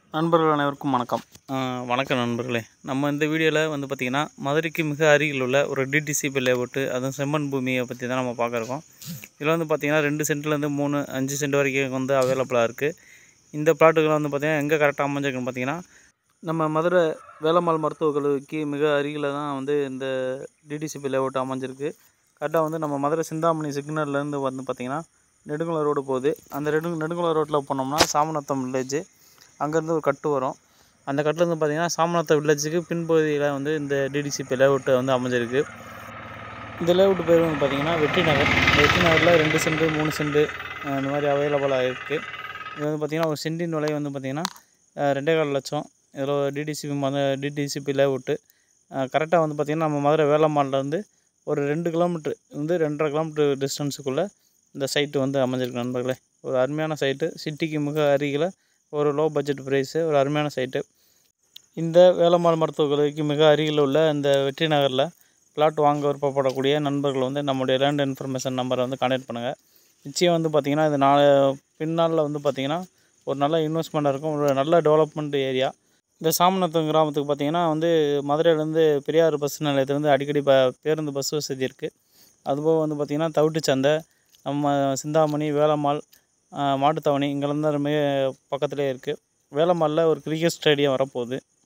நண்பர்கள் அனைவருக்கும் வணக்கம் அஹ் வணக்கம் நண்பர்களே நம்ம இந்த வீடியோவில் வந்து பார்த்திங்கன்னா மதுரைக்கு மிக அருகில் உள்ள ஒரு டிடிசிபி லேஅவுட்டு அதுவும் செம்மண் பூமியை பற்றி தான் நம்ம பார்க்க இருக்கோம் இதில் வந்து பார்த்திங்கன்னா ரெண்டு சென்ட்லேருந்து மூணு அஞ்சு சென்ட் வரைக்கும் வந்து அவைலபிளாக இருக்குது இந்த பிளாட்டுகள் வந்து பார்த்திங்கன்னா எங்கே கரெக்டாக அமைஞ்சிருக்குன்னு பார்த்திங்கன்னா நம்ம மதுரை வேலம்மாள் மருத்துவக் கல்லூரிக்கு மிக அருகில் தான் வந்து இந்த டிடிசிபி லேஅவுட் அமைஞ்சிருக்கு கரெக்டாக வந்து நம்ம மதுரை சிந்தாமணி சிக்னல்லேருந்து வந்து பார்த்திங்கன்னா நெடுங்குளம் ரோடு போகுது அந்த நெடு நெடுங்குளம் ரோட்டில் போனோம்னா சாமநத்தம் வில்லேஜ் அங்கேருந்து ஒரு கட்டு வரும் அந்த கட்டுலேருந்து பார்த்தீங்கன்னா சாமநாத்த வில்லேஜுக்கு பின்பகுதியில் வந்து இந்த டிடிசிபி லேஅவுட்டு வந்து அமைஞ்சிருக்கு இந்த லேஅவுட் பேர் வந்து பார்த்தீங்கன்னா வெற்றி நகர் இந்த வெற்றி நகரில் ரெண்டு சென்ட் மூணு சென்ட் அஹ் இந்த மாதிரி அவைலபிளாக இருக்குது இது வந்து பார்த்திங்கன்னா ஒரு சென்டின் விலை வந்து பார்த்திங்கன்னா அஹ் ரெண்டே கால் லட்சம் இதில் டிடிசிபி மத டிடிசிபி லேஅவுட்டு கரெக்டாக வந்து பார்த்திங்கன்னா நம்ம மதுரை வேலம்மாள்லேருந்து ஒரு ரெண்டு கிலோமீட்ரு வந்து ரெண்டரை கிலோமீட்டர் டிஸ்டன்ஸுக்குள்ளே இந்த சைட்டு வந்து அமைஞ்சிருக்கு நண்பர்களே ஒரு அருமையான சைட்டு சிட்டிக்கு மிக அருகில் ஒரு லோ பட்ஜெட் ப்ரைஸு ஒரு அருமையான சைட்டு இந்த வேலம்மாள் மருத்துவக் கல்லூரிக்கு மிக அருகில் உள்ள இந்த வெற்றி நகரில் பிளாட் வாங்க விருப்பப்படக்கூடிய நண்பர்கள் வந்து நம்முடைய லேண்ட் இன்ஃபர்மேஷன் நம்பரை வந்து கான்டாக்ட் பண்ணுங்கள் நிச்சயம் வந்து பார்த்திங்கன்னா இது நாளை பின்னால் வந்து பார்த்திங்கன்னா ஒரு நல்ல இன்வெஸ்ட்மெண்ட்டாக இருக்கும் ஒரு நல்ல டெவலப்மெண்ட் ஏரியா இந்த சாமநத்தம் கிராமத்துக்கு பார்த்திங்கன்னா வந்து மதுரையிலேருந்து பெரியார் பஸ் நிலையத்துலேருந்து அடிக்கடி ப பேருந்து பஸ் வசதி இருக்குது அதுபோக வந்து பார்த்திங்கன்னா தவிட்டு சந்தை நம்ம சிந்தாமணி வேலம்மாள் ஆஹ் மாட்டுத்தாவணி இங்கேருந்து மிக பக்கத்துலேயே இருக்குது வேலம்மாளில் ஒரு கிரிக்கெட் ஸ்டேடியம் வரப்போகுது